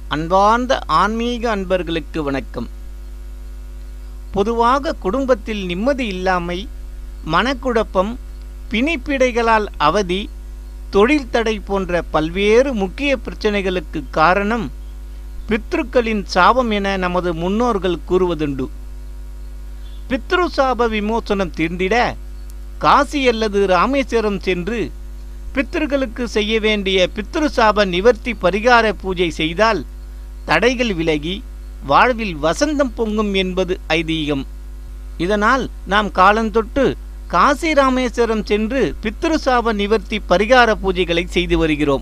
அன்பார்ந்த ஆன்மீக அன்பர்களுக்கு வணக்கம் பொதுவாக குடும்பத்தில் நிம்மதி இல்லாமை மனக்குழப்பம் பிணிப்பிடைகளால் அவதி தொழில் தடை போன்ற பல்வேறு முக்கிய பிரச்சனைகளுக்கு காரணம் பித்ருக்களின் சாபம் என நமது முன்னோர்கள் கூறுவதுண்டு பித்ரு சாப விமோசனம் தீர்ந்திட காசி அல்லது ராமேஸ்வரம் சென்று பித்ருக்களுக்கு செய்ய வேண்டிய பித்ரு சாப நிவர்த்தி பரிகார பூஜை செய்தால் தடைகள் விலகி வாழ்வில் வசந்தம் பொங்கும் என்பது ஐதீகம் இதனால் நாம் காலந்தொட்டு காசி ராமேஸ்வரம் சென்று பித்ரு சாப நிவர்த்தி பரிகார பூஜைகளை செய்து வருகிறோம்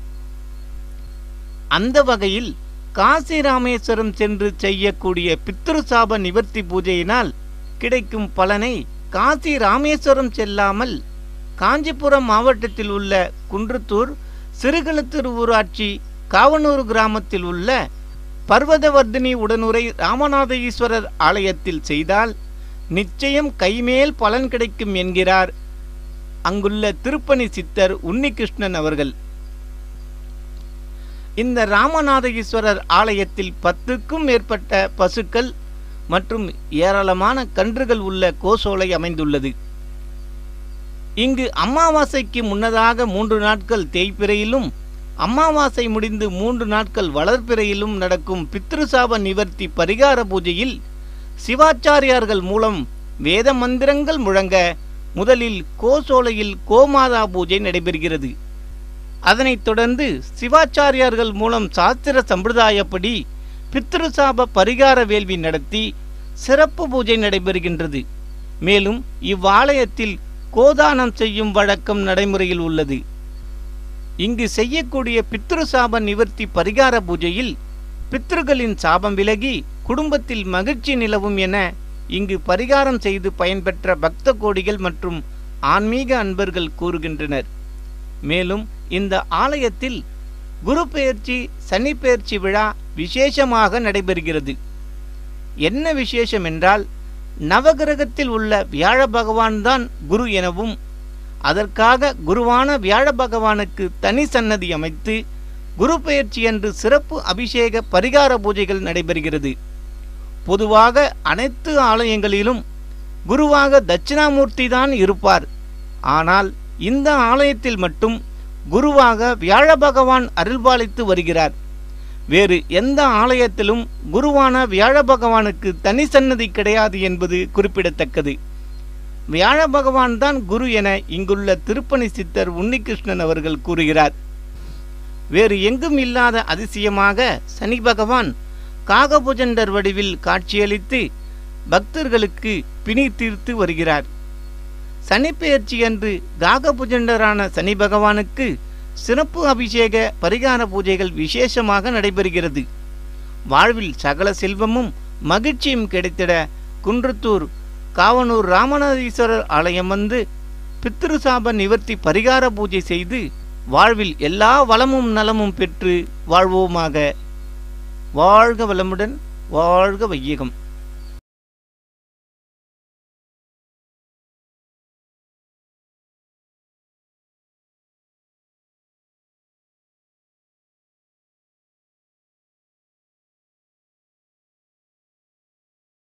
அந்த வகையில் காசி ராமேஸ்வரம் சென்று செய்யக்கூடிய பித்ரு சாப நிவர்த்தி பூஜையினால் கிடைக்கும் பலனை காசி ராமேஸ்வரம் செல்லாமல் காஞ்சிபுரம் மாவட்டத்தில் உள்ள குன்றத்தூர் சிறுகளத்தூர் ஊராட்சி காவனூர் கிராமத்தில் உள்ள பர்வதவர்தினி உடனுரை ராமநாத ஈஸ்வரர் ஆலயத்தில் செய்தால் நிச்சயம் கைமேல் பலன் கிடைக்கும் என்கிறார் அங்குள்ள திருப்பணி சித்தர் உன்னிகிருஷ்ணன் அவர்கள் இந்த ராமநாத ஈஸ்வரர் ஆலயத்தில் பத்துக்கும் மேற்பட்ட பசுக்கள் மற்றும் ஏராளமான கன்றுகள் உள்ள கோசோலை அமைந்துள்ளது இங்கு அமாவாசைக்கு முன்னதாக மூன்று நாட்கள் தேய்பிறையிலும் அமாவாசை முடிந்து மூன்று நாட்கள் வளர்ப்பிறையிலும் நடக்கும் பித்ருசாப நிவர்த்தி பரிகார பூஜையில் சிவாச்சாரியார்கள் மூலம் வேத மந்திரங்கள் முழங்க முதலில் கோசோலையில் கோமாதா பூஜை நடைபெறுகிறது அதனைத் தொடர்ந்து சிவாச்சாரியார்கள் மூலம் சாஸ்திர சம்பிரதாயப்படி பித்ருசாப பரிகார வேள்வி நடத்தி சிறப்பு பூஜை நடைபெறுகின்றது மேலும் இவ்வாலயத்தில் கோதானம் செய்யும் வழக்கம் நடைமுறையில் உள்ளது இங்கு செய்யக்கூடிய பித்ரு சாப நிவர்த்தி பரிகார பூஜையில் பித்ருகளின் சாபம் விலகி குடும்பத்தில் மகிழ்ச்சி நிலவும் என இங்கு பரிகாரம் செய்து பயன்பெற்ற பக்த கோடிகள் மற்றும் ஆன்மீக அன்பர்கள் கூறுகின்றனர் மேலும் இந்த ஆலயத்தில் குரு பெயர்ச்சி சனி பெயர்ச்சி விழா விசேஷமாக நடைபெறுகிறது என்ன விசேஷம் என்றால் நவகிரகத்தில் உள்ள வியாழ பகவான் தான் குரு எனவும் அதற்காக குருவான வியாழ பகவானுக்கு தனி சன்னதி அமைத்து குரு பெயர்ச்சி என்று சிறப்பு அபிஷேக பரிகார பூஜைகள் நடைபெறுகிறது பொதுவாக அனைத்து ஆலயங்களிலும் குருவாக தட்சிணாமூர்த்தி தான் இருப்பார் ஆனால் இந்த ஆலயத்தில் மட்டும் குருவாக வியாழ பகவான் அருள்பாலித்து வருகிறார் வேறு எந்த ஆலயத்திலும் குருவான வியாழ பகவானுக்கு தனி சன்னதி கிடையாது என்பது குறிப்பிடத்தக்கது வியாழ பகவான் தான் குரு என இங்குள்ள திருப்பணி சித்தர் உன்னிகிருஷ்ணன் அவர்கள் கூறுகிறார் வேறு எங்கும் இல்லாத அதிசயமாக சனி பகவான் காகபுஜண்டர் வடிவில் காட்சியளித்து பக்தர்களுக்கு பிணி தீர்த்து வருகிறார் சனிப்பெயர்ச்சி அன்று காகபுஜண்டரான சனி பகவானுக்கு சிறப்பு அபிஷேக பரிகார பூஜைகள் விசேஷமாக நடைபெறுகிறது வாழ்வில் சகல செல்வமும் மகிழ்ச்சியும் கிடைத்திட குன்றத்தூர் காவனூர் ராமநாதீஸ்வரர் ஆலயம் வந்து பித்ருசாப நிவர்த்தி பரிகார பூஜை செய்து வாழ்வில் எல்லா வளமும் நலமும் பெற்று வாழ்வோமாக வாழ்க வளமுடன் வாழ்க வையகம்